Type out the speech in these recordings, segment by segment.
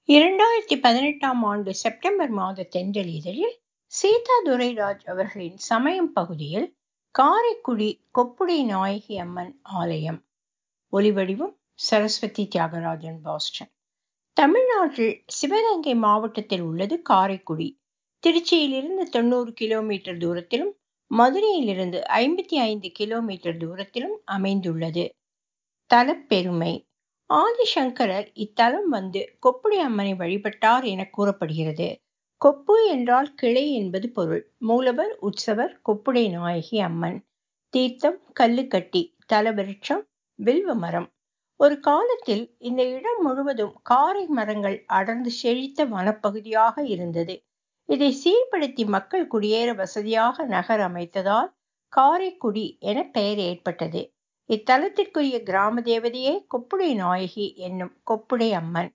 இரண்டாயிரத்தி பதினெட்டாம் ஆண்டு செப்டம்பர் மாத தென்றல் இதழில் சீதா துரைராஜ் அவர்களின் சமயம் பகுதியில் காரைக்குடி கொப்புடை நாயகி அம்மன் ஆலயம் ஒலிவடிவம் சரஸ்வதி தியாகராஜன் பாஸ்டன் தமிழ்நாட்டில் சிவகங்கை மாவட்டத்தில் உள்ளது காரைக்குடி திருச்சியிலிருந்து தொண்ணூறு கிலோமீட்டர் தூரத்திலும் மதுரையிலிருந்து ஐம்பத்தி ஐந்து கிலோமீட்டர் தூரத்திலும் அமைந்துள்ளது தலப்பெருமை ஆதிசங்கரர் இத்தலம் வந்து கொப்புடி அம்மனை வழிபட்டார் என கூறப்படுகிறது கொப்பு என்றால் கிளை என்பது பொருள் மூலவர் உற்சவர் கொப்புடை நாயகி அம்மன் தீர்த்தம் கல்லுக்கட்டி தலவிருட்சம் வில்வ மரம் ஒரு காலத்தில் இந்த இடம் முழுவதும் காரை மரங்கள் அடர்ந்து செழித்த வனப்பகுதியாக இருந்தது இதை சீர்படுத்தி மக்கள் குடியேற வசதியாக நகர் அமைத்ததால் காரைக்குடி என பெயர் ஏற்பட்டது இத்தலத்திற்குரிய கிராம தேவதையே கொப்புடை நாயகி என்னும் கொப்புடை அம்மன்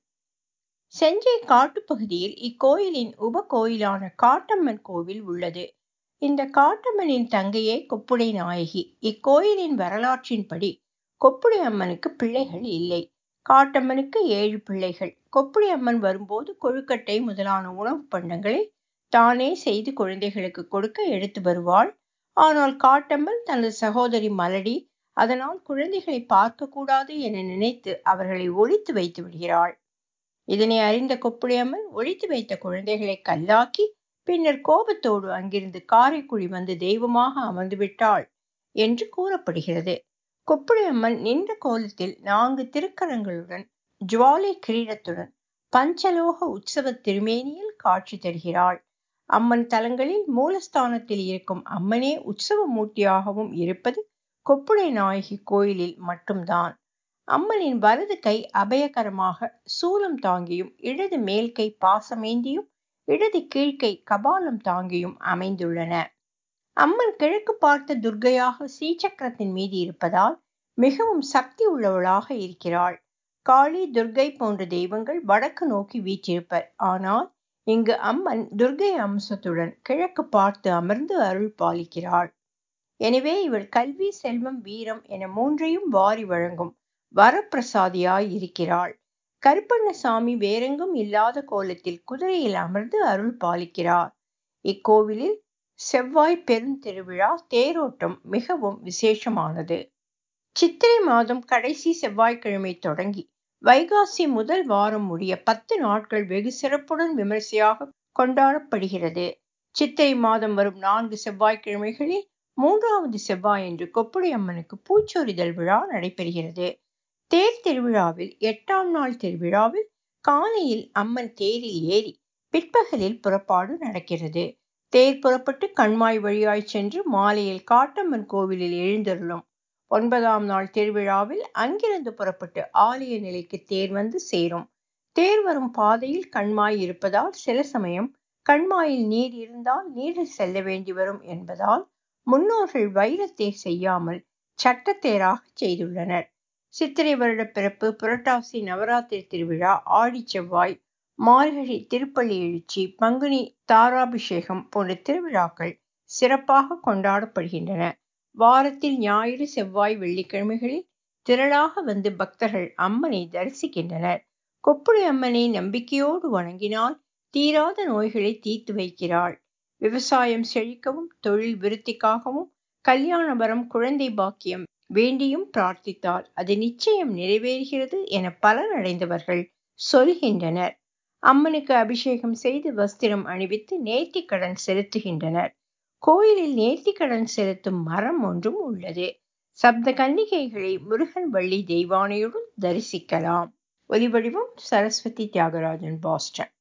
செஞ்சை காட்டுப்பகுதியில் இக்கோயிலின் உப கோயிலான காட்டம்மன் கோவில் உள்ளது இந்த காட்டம்மனின் தங்கையே கொப்புடை நாயகி இக்கோயிலின் வரலாற்றின்படி கொப்புடை அம்மனுக்கு பிள்ளைகள் இல்லை காட்டம்மனுக்கு ஏழு பிள்ளைகள் கொப்புடை அம்மன் வரும்போது கொழுக்கட்டை முதலான உணவு பண்டங்களை தானே செய்து குழந்தைகளுக்கு கொடுக்க எடுத்து வருவாள் ஆனால் காட்டம்மன் தனது சகோதரி மலடி அதனால் குழந்தைகளை பார்க்க கூடாது என நினைத்து அவர்களை ஒழித்து வைத்து விடுகிறாள் இதனை அறிந்த கொப்புடையம்மன் ஒழித்து வைத்த குழந்தைகளை கல்லாக்கி பின்னர் கோபத்தோடு அங்கிருந்து காரைக்குடி வந்து தெய்வமாக அமர்ந்து விட்டாள் என்று கூறப்படுகிறது கொப்புடையம்மன் நின்ற கோலத்தில் நான்கு திருக்கரங்களுடன் ஜுவாலை கிரீடத்துடன் பஞ்சலோக உற்சவ திருமேனியில் காட்சி தருகிறாள் அம்மன் தலங்களில் மூலஸ்தானத்தில் இருக்கும் அம்மனே உற்சவ மூர்த்தியாகவும் இருப்பது கொப்புடை நாயகி கோயிலில் மட்டும்தான் அம்மனின் வலது கை அபயகரமாக சூலம் தாங்கியும் இடது மேல் கை பாசமேந்தியும் இடது கீழ்கை கபாலம் தாங்கியும் அமைந்துள்ளன அம்மன் கிழக்கு பார்த்த துர்கையாக சீச்சக்கரத்தின் மீது இருப்பதால் மிகவும் சக்தி உள்ளவளாக இருக்கிறாள் காளி துர்கை போன்ற தெய்வங்கள் வடக்கு நோக்கி வீற்றிருப்பர் ஆனால் இங்கு அம்மன் துர்கை அம்சத்துடன் கிழக்கு பார்த்து அமர்ந்து அருள் பாலிக்கிறாள் எனவே இவள் கல்வி செல்வம் வீரம் என மூன்றையும் வாரி வழங்கும் வரப்பிரசாதியாய் இருக்கிறாள் கருப்பண்ணசாமி வேறெங்கும் இல்லாத கோலத்தில் குதிரையில் அமர்ந்து அருள் பாலிக்கிறார் இக்கோவிலில் செவ்வாய் பெருந்திருவிழா தேரோட்டம் மிகவும் விசேஷமானது சித்திரை மாதம் கடைசி செவ்வாய்க்கிழமை தொடங்கி வைகாசி முதல் வாரம் முடிய பத்து நாட்கள் வெகு சிறப்புடன் விமர்சையாக கொண்டாடப்படுகிறது சித்திரை மாதம் வரும் நான்கு செவ்வாய்க்கிழமைகளில் மூன்றாவது செவ்வாய் என்று கொப்புடை அம்மனுக்கு பூச்சொரிதல் விழா நடைபெறுகிறது தேர் திருவிழாவில் எட்டாம் நாள் திருவிழாவில் காலையில் அம்மன் தேரில் ஏறி பிற்பகலில் புறப்பாடு நடக்கிறது தேர் புறப்பட்டு கண்மாய் வழியாய் சென்று மாலையில் காட்டம்மன் கோவிலில் எழுந்தருளும் ஒன்பதாம் நாள் திருவிழாவில் அங்கிருந்து புறப்பட்டு ஆலய நிலைக்கு தேர் வந்து சேரும் தேர் வரும் பாதையில் கண்மாய் இருப்பதால் சில சமயம் கண்மாயில் நீர் இருந்தால் நீரில் செல்ல வேண்டி வரும் என்பதால் முன்னோர்கள் வைரத்தேர் செய்யாமல் சட்டத்தேராக செய்துள்ளனர் சித்திரை வருட பிறப்பு புரட்டாசி நவராத்திரி திருவிழா ஆடி செவ்வாய் மார்கழி திருப்பள்ளி எழுச்சி பங்குனி தாராபிஷேகம் போன்ற திருவிழாக்கள் சிறப்பாக கொண்டாடப்படுகின்றன வாரத்தில் ஞாயிறு செவ்வாய் வெள்ளிக்கிழமைகளில் திரளாக வந்து பக்தர்கள் அம்மனை தரிசிக்கின்றனர் கொப்புளை அம்மனை நம்பிக்கையோடு வணங்கினால் தீராத நோய்களை தீர்த்து வைக்கிறாள் விவசாயம் செழிக்கவும் தொழில் விருத்திக்காகவும் கல்யாண வரம் குழந்தை பாக்கியம் வேண்டியும் பிரார்த்தித்தால் அது நிச்சயம் நிறைவேறுகிறது என பலனடைந்தவர்கள் சொல்கின்றனர் அம்மனுக்கு அபிஷேகம் செய்து வஸ்திரம் அணிவித்து நேர்த்திக்கடன் செலுத்துகின்றனர் கோயிலில் நேர்த்திக்கடன் செலுத்தும் மரம் ஒன்றும் உள்ளது சப்த கன்னிகைகளை முருகன் வள்ளி தெய்வானையுடன் தரிசிக்கலாம் ஒலிவடிவம் சரஸ்வதி தியாகராஜன் பாஸ்டன்